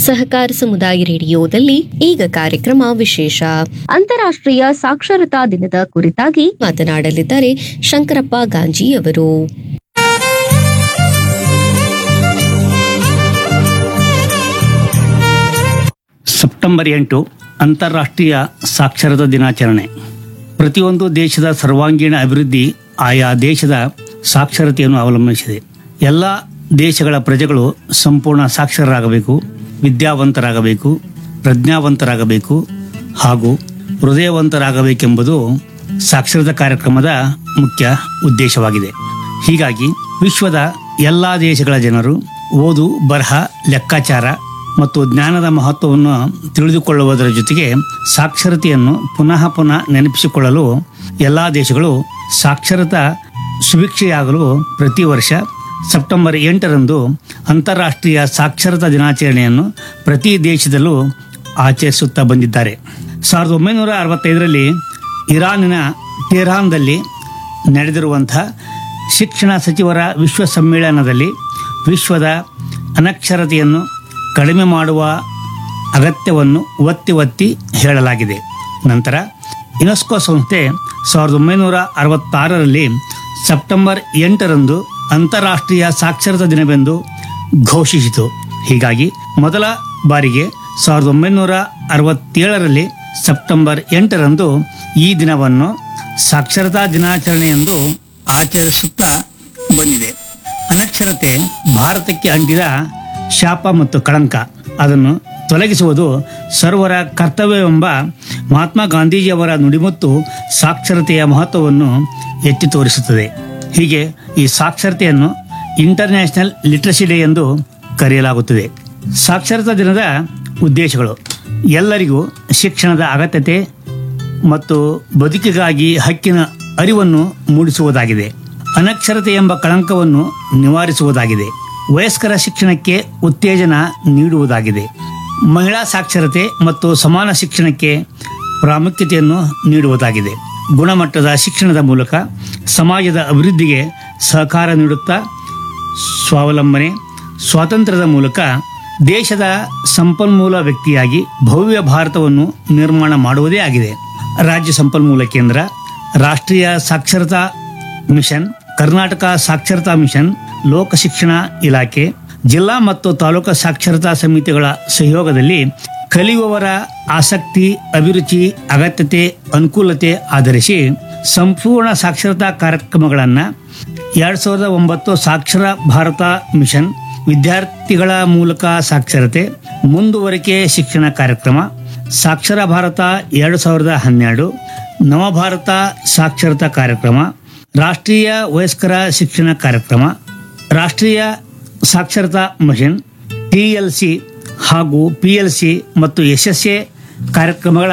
ಸಹಕಾರ ಸಮುದಾಯ ರೇಡಿಯೋದಲ್ಲಿ ಈಗ ಕಾರ್ಯಕ್ರಮ ವಿಶೇಷ ಅಂತಾರಾಷ್ಟ್ರೀಯ ಸಾಕ್ಷರತಾ ದಿನದ ಕುರಿತಾಗಿ ಮಾತನಾಡಲಿದ್ದಾರೆ ಶಂಕರಪ್ಪ ಗಾಂಜಿ ಅವರು ಸೆಪ್ಟೆಂಬರ್ ಎಂಟು ಅಂತಾರಾಷ್ಟ್ರೀಯ ಸಾಕ್ಷರತಾ ದಿನಾಚರಣೆ ಪ್ರತಿಯೊಂದು ದೇಶದ ಸರ್ವಾಂಗೀಣ ಅಭಿವೃದ್ಧಿ ಆಯಾ ದೇಶದ ಸಾಕ್ಷರತೆಯನ್ನು ಅವಲಂಬಿಸಿದೆ ಎಲ್ಲ ದೇಶಗಳ ಪ್ರಜೆಗಳು ಸಂಪೂರ್ಣ ಸಾಕ್ಷರರಾಗಬೇಕು ವಿದ್ಯಾವಂತರಾಗಬೇಕು ಪ್ರಜ್ಞಾವಂತರಾಗಬೇಕು ಹಾಗೂ ಹೃದಯವಂತರಾಗಬೇಕೆಂಬುದು ಸಾಕ್ಷರತಾ ಕಾರ್ಯಕ್ರಮದ ಮುಖ್ಯ ಉದ್ದೇಶವಾಗಿದೆ ಹೀಗಾಗಿ ವಿಶ್ವದ ಎಲ್ಲ ದೇಶಗಳ ಜನರು ಓದು ಬರಹ ಲೆಕ್ಕಾಚಾರ ಮತ್ತು ಜ್ಞಾನದ ಮಹತ್ವವನ್ನು ತಿಳಿದುಕೊಳ್ಳುವುದರ ಜೊತೆಗೆ ಸಾಕ್ಷರತೆಯನ್ನು ಪುನಃ ಪುನಃ ನೆನಪಿಸಿಕೊಳ್ಳಲು ಎಲ್ಲ ದೇಶಗಳು ಸಾಕ್ಷರತಾ ಸುಭಿಕ್ಷೆಯಾಗಲು ಪ್ರತಿ ವರ್ಷ ಸೆಪ್ಟೆಂಬರ್ ಎಂಟರಂದು ಅಂತಾರಾಷ್ಟ್ರೀಯ ಸಾಕ್ಷರತಾ ದಿನಾಚರಣೆಯನ್ನು ಪ್ರತಿ ದೇಶದಲ್ಲೂ ಆಚರಿಸುತ್ತಾ ಬಂದಿದ್ದಾರೆ ಸಾವಿರದ ಒಂಬೈನೂರ ಅರವತ್ತೈದರಲ್ಲಿ ಇರಾನಿನ ಟೆಹರಾನ್ದಲ್ಲಿ ನಡೆದಿರುವಂಥ ಶಿಕ್ಷಣ ಸಚಿವರ ವಿಶ್ವ ಸಮ್ಮೇಳನದಲ್ಲಿ ವಿಶ್ವದ ಅನಕ್ಷರತೆಯನ್ನು ಕಡಿಮೆ ಮಾಡುವ ಅಗತ್ಯವನ್ನು ಒತ್ತಿ ಒತ್ತಿ ಹೇಳಲಾಗಿದೆ ನಂತರ ಯುನೆಸ್ಕೋ ಸಂಸ್ಥೆ ಸಾವಿರದ ಒಂಬೈನೂರ ಅರವತ್ತಾರರಲ್ಲಿ ಸೆಪ್ಟೆಂಬರ್ ಎಂಟರಂದು ಅಂತಾರಾಷ್ಟ್ರೀಯ ಸಾಕ್ಷರತಾ ದಿನವೆಂದು ಘೋಷಿಸಿತು ಹೀಗಾಗಿ ಮೊದಲ ಬಾರಿಗೆ ಸಾವಿರದ ಒಂಬೈನೂರ ಅರವತ್ತೇಳರಲ್ಲಿ ಸೆಪ್ಟೆಂಬರ್ ಎಂಟರಂದು ಈ ದಿನವನ್ನು ಸಾಕ್ಷರತಾ ದಿನಾಚರಣೆ ಎಂದು ಆಚರಿಸುತ್ತಾ ಬಂದಿದೆ ಅನಕ್ಷರತೆ ಭಾರತಕ್ಕೆ ಅಂಟಿದ ಶಾಪ ಮತ್ತು ಕಳಂಕ ಅದನ್ನು ತೊಲಗಿಸುವುದು ಸರ್ವರ ಕರ್ತವ್ಯವೆಂಬ ಮಹಾತ್ಮ ಗಾಂಧೀಜಿಯವರ ನುಡಿಮುತ್ತು ಸಾಕ್ಷರತೆಯ ಮಹತ್ವವನ್ನು ಎತ್ತಿ ತೋರಿಸುತ್ತದೆ ಹೀಗೆ ಈ ಸಾಕ್ಷರತೆಯನ್ನು ಇಂಟರ್ನ್ಯಾಷನಲ್ ಲಿಟ್ರಸಿ ಡೇ ಎಂದು ಕರೆಯಲಾಗುತ್ತದೆ ಸಾಕ್ಷರತಾ ದಿನದ ಉದ್ದೇಶಗಳು ಎಲ್ಲರಿಗೂ ಶಿಕ್ಷಣದ ಅಗತ್ಯತೆ ಮತ್ತು ಬದುಕಿಗಾಗಿ ಹಕ್ಕಿನ ಅರಿವನ್ನು ಮೂಡಿಸುವುದಾಗಿದೆ ಅನಕ್ಷರತೆ ಎಂಬ ಕಳಂಕವನ್ನು ನಿವಾರಿಸುವುದಾಗಿದೆ ವಯಸ್ಕರ ಶಿಕ್ಷಣಕ್ಕೆ ಉತ್ತೇಜನ ನೀಡುವುದಾಗಿದೆ ಮಹಿಳಾ ಸಾಕ್ಷರತೆ ಮತ್ತು ಸಮಾನ ಶಿಕ್ಷಣಕ್ಕೆ ಪ್ರಾಮುಖ್ಯತೆಯನ್ನು ನೀಡುವುದಾಗಿದೆ ಗುಣಮಟ್ಟದ ಶಿಕ್ಷಣದ ಮೂಲಕ ಸಮಾಜದ ಅಭಿವೃದ್ಧಿಗೆ ಸಹಕಾರ ನೀಡುತ್ತಾ ಸ್ವಾವಲಂಬನೆ ಸ್ವಾತಂತ್ರ್ಯದ ಮೂಲಕ ದೇಶದ ಸಂಪನ್ಮೂಲ ವ್ಯಕ್ತಿಯಾಗಿ ಭವ್ಯ ಭಾರತವನ್ನು ನಿರ್ಮಾಣ ಮಾಡುವುದೇ ಆಗಿದೆ ರಾಜ್ಯ ಸಂಪನ್ಮೂಲ ಕೇಂದ್ರ ರಾಷ್ಟ್ರೀಯ ಸಾಕ್ಷರತಾ ಮಿಷನ್ ಕರ್ನಾಟಕ ಸಾಕ್ಷರತಾ ಮಿಷನ್ ಲೋಕ ಶಿಕ್ಷಣ ಇಲಾಖೆ ಜಿಲ್ಲಾ ಮತ್ತು ತಾಲೂಕು ಸಾಕ್ಷರತಾ ಸಮಿತಿಗಳ ಸಹಯೋಗದಲ್ಲಿ ಕಲಿಯುವವರ ಆಸಕ್ತಿ ಅಭಿರುಚಿ ಅಗತ್ಯತೆ ಅನುಕೂಲತೆ ಆಧರಿಸಿ ಸಂಪೂರ್ಣ ಸಾಕ್ಷರತಾ ಕಾರ್ಯಕ್ರಮಗಳನ್ನು ಎರಡ್ ಸಾವಿರದ ಒಂಬತ್ತು ಸಾಕ್ಷರ ಭಾರತ ಮಿಷನ್ ವಿದ್ಯಾರ್ಥಿಗಳ ಮೂಲಕ ಸಾಕ್ಷರತೆ ಮುಂದುವರಿಕೆ ಶಿಕ್ಷಣ ಕಾರ್ಯಕ್ರಮ ಸಾಕ್ಷರ ಭಾರತ ಎರಡು ಸಾವಿರದ ಹನ್ನೆರಡು ನವಭಾರತ ಸಾಕ್ಷರತಾ ಕಾರ್ಯಕ್ರಮ ರಾಷ್ಟ್ರೀಯ ವಯಸ್ಕರ ಶಿಕ್ಷಣ ಕಾರ್ಯಕ್ರಮ ರಾಷ್ಟ್ರೀಯ ಸಾಕ್ಷರತಾ ಮಿಷನ್ ಟಿಎಲ್ಸಿ ಹಾಗೂ ಪಿಎಲ್ಸಿ ಮತ್ತು ಎಸ್ಎಸ್ಎ ಕಾರ್ಯಕ್ರಮಗಳ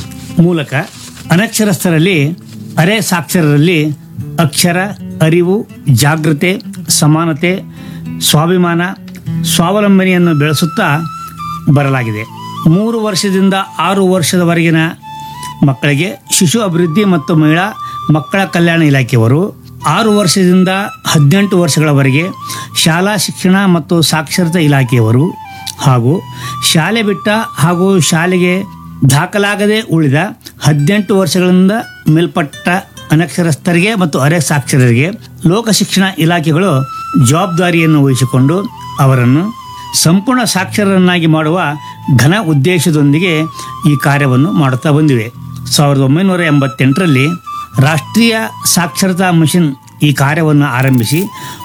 ಮೂಲಕ ಅನಕ್ಷರಸ್ಥರಲ್ಲಿ ಅರೆ ಸಾಕ್ಷರರಲ್ಲಿ ಅಕ್ಷರ ಅರಿವು ಜಾಗೃತೆ ಸಮಾನತೆ ಸ್ವಾಭಿಮಾನ ಸ್ವಾವಲಂಬನೆಯನ್ನು ಬೆಳೆಸುತ್ತಾ ಬರಲಾಗಿದೆ ಮೂರು ವರ್ಷದಿಂದ ಆರು ವರ್ಷದವರೆಗಿನ ಮಕ್ಕಳಿಗೆ ಶಿಶು ಅಭಿವೃದ್ಧಿ ಮತ್ತು ಮಹಿಳಾ ಮಕ್ಕಳ ಕಲ್ಯಾಣ ಇಲಾಖೆಯವರು ಆರು ವರ್ಷದಿಂದ ಹದಿನೆಂಟು ವರ್ಷಗಳವರೆಗೆ ಶಾಲಾ ಶಿಕ್ಷಣ ಮತ್ತು ಸಾಕ್ಷರತಾ ಇಲಾಖೆಯವರು ಹಾಗೂ ಶಾಲೆ ಬಿಟ್ಟ ಹಾಗೂ ಶಾಲೆಗೆ ದಾಖಲಾಗದೆ ಉಳಿದ ಹದಿನೆಂಟು ವರ್ಷಗಳಿಂದ ಮೇಲ್ಪಟ್ಟ ಅನಕ್ಷರಸ್ಥರಿಗೆ ಮತ್ತು ಅರೆ ಸಾಕ್ಷರರಿಗೆ ಲೋಕ ಶಿಕ್ಷಣ ಇಲಾಖೆಗಳು ಜವಾಬ್ದಾರಿಯನ್ನು ವಹಿಸಿಕೊಂಡು ಅವರನ್ನು ಸಂಪೂರ್ಣ ಸಾಕ್ಷರರನ್ನಾಗಿ ಮಾಡುವ ಘನ ಉದ್ದೇಶದೊಂದಿಗೆ ಈ ಕಾರ್ಯವನ್ನು ಮಾಡುತ್ತಾ ಬಂದಿವೆ ಸಾವಿರದ ಒಂಬೈನೂರ ಎಂಬತ್ತೆಂಟರಲ್ಲಿ ರಾಷ್ಟ್ರೀಯ ಸಾಕ್ಷರತಾ ಮಿಷನ್ ಈ ಕಾರ್ಯವನ್ನು ಆರಂಭಿಸಿ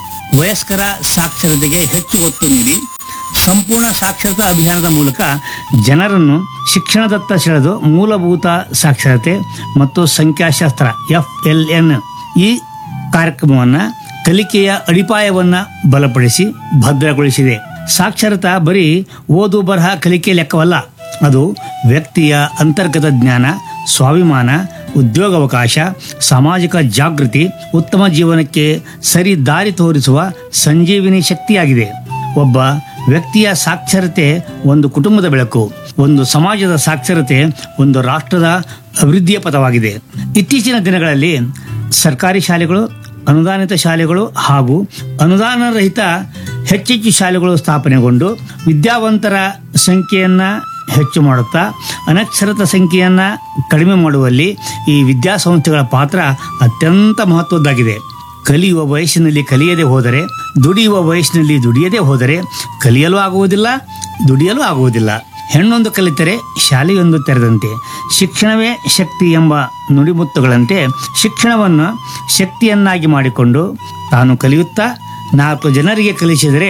ವಯಸ್ಕರ ಸಾಕ್ಷರತೆಗೆ ಹೆಚ್ಚು ಒತ್ತು ನೀಡಿ ಸಂಪೂರ್ಣ ಸಾಕ್ಷರತಾ ಅಭಿಯಾನದ ಮೂಲಕ ಜನರನ್ನು ಶಿಕ್ಷಣದತ್ತ ಸೆಳೆದು ಮೂಲಭೂತ ಸಾಕ್ಷರತೆ ಮತ್ತು ಸಂಖ್ಯಾಶಾಸ್ತ್ರ ಎಫ್ ಎಲ್ ಎನ್ ಈ ಕಾರ್ಯಕ್ರಮವನ್ನು ಕಲಿಕೆಯ ಅಡಿಪಾಯವನ್ನು ಬಲಪಡಿಸಿ ಭದ್ರಗೊಳಿಸಿದೆ ಸಾಕ್ಷರತಾ ಬರೀ ಓದು ಬರಹ ಕಲಿಕೆ ಲೆಕ್ಕವಲ್ಲ ಅದು ವ್ಯಕ್ತಿಯ ಅಂತರ್ಗತ ಜ್ಞಾನ ಸ್ವಾಭಿಮಾನ ಉದ್ಯೋಗಾವಕಾಶ ಸಾಮಾಜಿಕ ಜಾಗೃತಿ ಉತ್ತಮ ಜೀವನಕ್ಕೆ ಸರಿ ದಾರಿ ತೋರಿಸುವ ಸಂಜೀವಿನಿ ಶಕ್ತಿಯಾಗಿದೆ ಒಬ್ಬ ವ್ಯಕ್ತಿಯ ಸಾಕ್ಷರತೆ ಒಂದು ಕುಟುಂಬದ ಬೆಳಕು ಒಂದು ಸಮಾಜದ ಸಾಕ್ಷರತೆ ಒಂದು ರಾಷ್ಟ್ರದ ಅಭಿವೃದ್ಧಿಯ ಪಥವಾಗಿದೆ ಇತ್ತೀಚಿನ ದಿನಗಳಲ್ಲಿ ಸರ್ಕಾರಿ ಶಾಲೆಗಳು ಅನುದಾನಿತ ಶಾಲೆಗಳು ಹಾಗೂ ಅನುದಾನ ರಹಿತ ಹೆಚ್ಚೆಚ್ಚು ಶಾಲೆಗಳು ಸ್ಥಾಪನೆಗೊಂಡು ವಿದ್ಯಾವಂತರ ಸಂಖ್ಯೆಯನ್ನ ಹೆಚ್ಚು ಮಾಡುತ್ತಾ ಅನಕ್ಷರತ ಸಂಖ್ಯೆಯನ್ನ ಕಡಿಮೆ ಮಾಡುವಲ್ಲಿ ಈ ವಿದ್ಯಾಸಂಸ್ಥೆಗಳ ಪಾತ್ರ ಅತ್ಯಂತ ಮಹತ್ವದ್ದಾಗಿದೆ ಕಲಿಯುವ ವಯಸ್ಸಿನಲ್ಲಿ ಕಲಿಯದೆ ಹೋದರೆ ದುಡಿಯುವ ವಯಸ್ಸಿನಲ್ಲಿ ದುಡಿಯದೆ ಹೋದರೆ ಕಲಿಯಲು ಆಗುವುದಿಲ್ಲ ದುಡಿಯಲು ಆಗುವುದಿಲ್ಲ ಹೆಣ್ಣೊಂದು ಕಲಿತರೆ ಶಾಲೆಯೊಂದು ತೆರೆದಂತೆ ಶಿಕ್ಷಣವೇ ಶಕ್ತಿ ಎಂಬ ನುಡಿಮುತ್ತುಗಳಂತೆ ಶಿಕ್ಷಣವನ್ನು ಶಕ್ತಿಯನ್ನಾಗಿ ಮಾಡಿಕೊಂಡು ತಾನು ಕಲಿಯುತ್ತಾ ನಾಲ್ಕು ಜನರಿಗೆ ಕಲಿಸಿದರೆ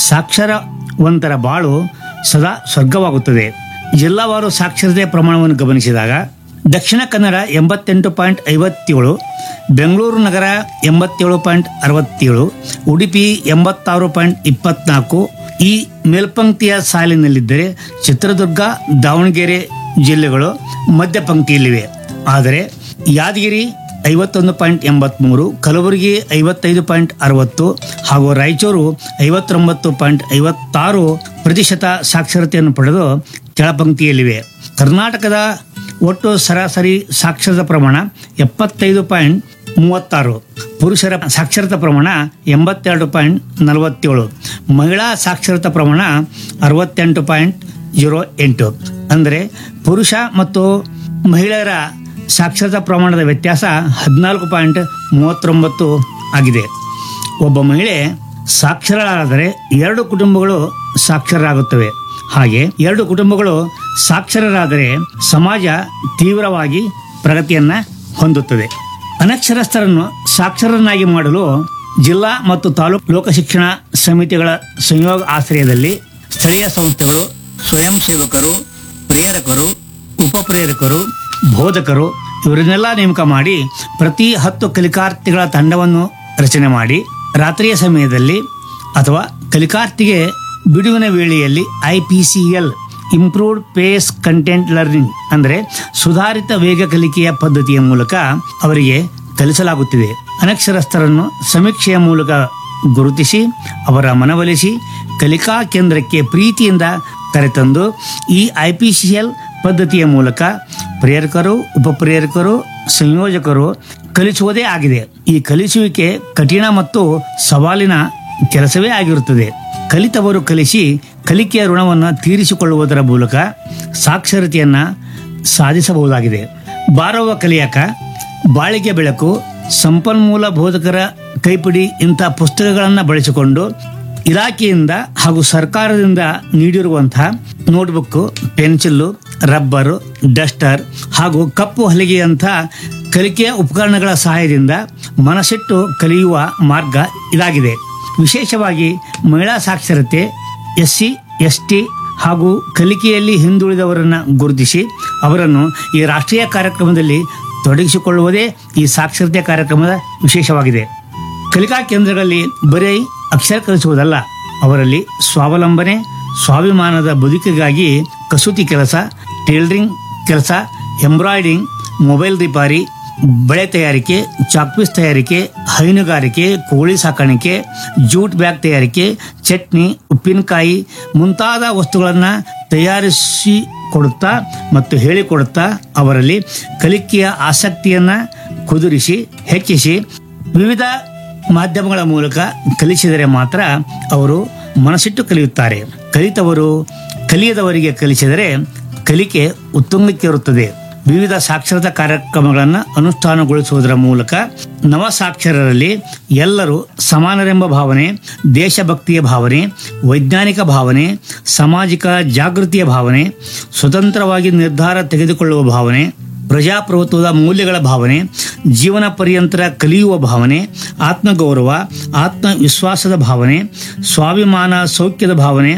ಸಾಕ್ಷರವಂತರ ಬಾಳು ಸದಾ ಸ್ವರ್ಗವಾಗುತ್ತದೆ ಜಿಲ್ಲಾವಾರು ಸಾಕ್ಷರತೆ ಪ್ರಮಾಣವನ್ನು ಗಮನಿಸಿದಾಗ ದಕ್ಷಿಣ ಕನ್ನಡ ಎಂಬತ್ತೆಂಟು ಪಾಯಿಂಟ್ ಐವತ್ತೇಳು ಬೆಂಗಳೂರು ನಗರ ಎಂಬತ್ತೇಳು ಪಾಯಿಂಟ್ ಅರವತ್ತೇಳು ಉಡುಪಿ ಎಂಬತ್ತಾರು ಪಾಯಿಂಟ್ ಇಪ್ಪತ್ನಾಲ್ಕು ಈ ಮೇಲ್ಪಂಕ್ತಿಯ ಸಾಲಿನಲ್ಲಿದ್ದರೆ ಚಿತ್ರದುರ್ಗ ದಾವಣಗೆರೆ ಜಿಲ್ಲೆಗಳು ಮಧ್ಯ ಪಂಕ್ತಿಯಲ್ಲಿವೆ ಆದರೆ ಯಾದಗಿರಿ ಐವತ್ತೊಂದು ಪಾಯಿಂಟ್ ಎಂಬತ್ಮೂರು ಕಲಬುರಗಿ ಐವತ್ತೈದು ಪಾಯಿಂಟ್ ಅರವತ್ತು ಹಾಗೂ ರಾಯಚೂರು ಐವತ್ತೊಂಬತ್ತು ಪಾಯಿಂಟ್ ಐವತ್ತಾರು ಪ್ರತಿಶತ ಸಾಕ್ಷರತೆಯನ್ನು ಪಡೆದು ಕೆಳಪಂಕ್ತಿಯಲ್ಲಿವೆ ಕರ್ನಾಟಕದ ಒಟ್ಟು ಸರಾಸರಿ ಸಾಕ್ಷರತಾ ಪ್ರಮಾಣ ಎಪ್ಪತ್ತೈದು ಪಾಯಿಂಟ್ ಮೂವತ್ತಾರು ಪುರುಷರ ಸಾಕ್ಷರತಾ ಪ್ರಮಾಣ ಎಂಬತ್ತೆರಡು ಪಾಯಿಂಟ್ ನಲವತ್ತೇಳು ಮಹಿಳಾ ಸಾಕ್ಷರತಾ ಪ್ರಮಾಣ ಅರವತ್ತೆಂಟು ಪಾಯಿಂಟ್ ಜೀರೋ ಎಂಟು ಅಂದರೆ ಪುರುಷ ಮತ್ತು ಮಹಿಳೆಯರ ಸಾಕ್ಷರತಾ ಪ್ರಮಾಣದ ವ್ಯತ್ಯಾಸ ಹದಿನಾಲ್ಕು ಪಾಯಿಂಟ್ ಮೂವತ್ತೊಂಬತ್ತು ಆಗಿದೆ ಒಬ್ಬ ಮಹಿಳೆ ಸಾಕ್ಷರರಾದರೆ ಎರಡು ಕುಟುಂಬಗಳು ಸಾಕ್ಷರರಾಗುತ್ತವೆ ಹಾಗೆ ಎರಡು ಕುಟುಂಬಗಳು ಸಾಕ್ಷರರಾದರೆ ಸಮಾಜ ತೀವ್ರವಾಗಿ ಪ್ರಗತಿಯನ್ನ ಹೊಂದುತ್ತದೆ ಅನಕ್ಷರಸ್ಥರನ್ನು ಸಾಕ್ಷರರನ್ನಾಗಿ ಮಾಡಲು ಜಿಲ್ಲಾ ಮತ್ತು ತಾಲೂಕು ಲೋಕಶಿಕ್ಷಣ ಸಮಿತಿಗಳ ಸಂಯೋಗ ಆಶ್ರಯದಲ್ಲಿ ಸ್ಥಳೀಯ ಸಂಸ್ಥೆಗಳು ಸ್ವಯಂ ಸೇವಕರು ಪ್ರೇರಕರು ಉಪಪ್ರೇರಕರು ಬೋಧಕರು ಇವರನ್ನೆಲ್ಲ ನೇಮಕ ಮಾಡಿ ಪ್ರತಿ ಹತ್ತು ಕಲಿಕಾರ್ಥಿಗಳ ತಂಡವನ್ನು ರಚನೆ ಮಾಡಿ ರಾತ್ರಿಯ ಸಮಯದಲ್ಲಿ ಅಥವಾ ಕಲಿಕಾರ್ಥಿಗೆ ಬಿಡುವಿನ ವೇಳೆಯಲ್ಲಿ I P C L improved pace content learning ಅಂದರೆ ಸುಧಾರಿತ ವೇಗ ಕಲಿಕೆಯ ಪದ್ಧತಿಯ ಮೂಲಕ ಅವರಿಗೆ ಕಲಿಸಲಾಗುತ್ತಿದೆ ಅನಕ್ಷರಸ್ಥರನ್ನು ಸಮೀಕ್ಷೆಯ ಮೂಲಕ ಗುರುತಿಸಿ ಅವರ ಮನವೊಲಿಸಿ ಕಲಿಕಾ ಕೇಂದ್ರಕ್ಕೆ ಪ್ರೀತಿಯಿಂದ ಕರೆತಂದು ಈ ಐ ಪಿ ಸಿ ಎಲ್ ಪದ್ಧತಿಯ ಮೂಲಕ ಪ್ರೇರಕರು ಉಪಪ್ರೇರಕರು ಸಂಯೋಜಕರು ಕಲಿಸುವುದೇ ಆಗಿದೆ ಈ ಕಲಿಸುವಿಕೆ ಕಠಿಣ ಮತ್ತು ಸವಾಲಿನ ಕೆಲಸವೇ ಆಗಿರುತ್ತದೆ ಕಲಿತವರು ಕಲಿಸಿ ಕಲಿಕೆಯ ಋಣವನ್ನು ತೀರಿಸಿಕೊಳ್ಳುವುದರ ಮೂಲಕ ಸಾಕ್ಷರತೆಯನ್ನ ಸಾಧಿಸಬಹುದಾಗಿದೆ ಬಾರವ ಕಲಿಯಕ ಬಾಳಿಗೆ ಬೆಳಕು ಸಂಪನ್ಮೂಲ ಬೋಧಕರ ಕೈಪಿಡಿ ಇಂಥ ಪುಸ್ತಕಗಳನ್ನು ಬಳಸಿಕೊಂಡು ಇಲಾಖೆಯಿಂದ ಹಾಗೂ ಸರ್ಕಾರದಿಂದ ನೀಡಿರುವಂತಹ ನೋಟ್ಬುಕ್ ಪೆನ್ಸಿಲ್ಲು ರಬ್ಬರು ಡಸ್ಟರ್ ಹಾಗೂ ಕಪ್ಪು ಹಲಿಗೆಯಂಥ ಕಲಿಕೆಯ ಉಪಕರಣಗಳ ಸಹಾಯದಿಂದ ಮನಸ್ಸಿಟ್ಟು ಕಲಿಯುವ ಮಾರ್ಗ ಇದಾಗಿದೆ ವಿಶೇಷವಾಗಿ ಮಹಿಳಾ ಸಾಕ್ಷರತೆ ಎಸ್ಸಿ ಎಸ್ಟಿ ಹಾಗೂ ಕಲಿಕೆಯಲ್ಲಿ ಹಿಂದುಳಿದವರನ್ನ ಗುರುತಿಸಿ ಅವರನ್ನು ಈ ರಾಷ್ಟ್ರೀಯ ಕಾರ್ಯಕ್ರಮದಲ್ಲಿ ತೊಡಗಿಸಿಕೊಳ್ಳುವುದೇ ಈ ಸಾಕ್ಷರತೆ ಕಾರ್ಯಕ್ರಮದ ವಿಶೇಷವಾಗಿದೆ ಕಲಿಕಾ ಕೇಂದ್ರಗಳಲ್ಲಿ ಬರೀ ಅಕ್ಷರ ಕಲಿಸುವುದಲ್ಲ ಅವರಲ್ಲಿ ಸ್ವಾವಲಂಬನೆ ಸ್ವಾಭಿಮಾನದ ಬದುಕಿಗಾಗಿ ಕಸೂತಿ ಕೆಲಸ ಟೇಲರಿಂಗ್ ಕೆಲಸ ಎಂಬ್ರಾಯ್ಡಿಂಗ್ ಮೊಬೈಲ್ ರಿಪಾರಿ ಬಳೆ ತಯಾರಿಕೆ ಚಾಕ್ಪೀಸ್ ತಯಾರಿಕೆ ಹೈನುಗಾರಿಕೆ ಕೋಳಿ ಸಾಕಾಣಿಕೆ ಜೂಟ್ ಬ್ಯಾಗ್ ತಯಾರಿಕೆ ಚಟ್ನಿ ಉಪ್ಪಿನಕಾಯಿ ಮುಂತಾದ ವಸ್ತುಗಳನ್ನು ತಯಾರಿಸಿ ಕೊಡುತ್ತಾ ಮತ್ತು ಹೇಳಿಕೊಡುತ್ತಾ ಅವರಲ್ಲಿ ಕಲಿಕೆಯ ಆಸಕ್ತಿಯನ್ನ ಕುದುರಿಸಿ ಹೆಚ್ಚಿಸಿ ವಿವಿಧ ಮಾಧ್ಯಮಗಳ ಮೂಲಕ ಕಲಿಸಿದರೆ ಮಾತ್ರ ಅವರು ಮನಸ್ಸಿಟ್ಟು ಕಲಿಯುತ್ತಾರೆ ಕಲಿತವರು ಕಲಿಯದವರಿಗೆ ಕಲಿಸಿದರೆ ಕಲಿಕೆ ಉತ್ತುಂಗಕ್ಕೇರುತ್ತದೆ ವಿವಿಧ ಸಾಕ್ಷರತಾ ಕಾರ್ಯಕ್ರಮಗಳನ್ನು ಅನುಷ್ಠಾನಗೊಳಿಸುವುದರ ಮೂಲಕ ನವ ಸಾಕ್ಷರರಲ್ಲಿ ಎಲ್ಲರೂ ಸಮಾನರೆಂಬ ಭಾವನೆ ದೇಶಭಕ್ತಿಯ ಭಾವನೆ ವೈಜ್ಞಾನಿಕ ಭಾವನೆ ಸಾಮಾಜಿಕ ಜಾಗೃತಿಯ ಭಾವನೆ ಸ್ವತಂತ್ರವಾಗಿ ನಿರ್ಧಾರ ತೆಗೆದುಕೊಳ್ಳುವ ಭಾವನೆ ಪ್ರಜಾಪ್ರಭುತ್ವದ ಮೌಲ್ಯಗಳ ಭಾವನೆ ಜೀವನ ಪರ್ಯಂತರ ಕಲಿಯುವ ಭಾವನೆ ಆತ್ಮಗೌರವ ಆತ್ಮವಿಶ್ವಾಸದ ಭಾವನೆ ಸ್ವಾಭಿಮಾನ ಸೌಖ್ಯದ ಭಾವನೆ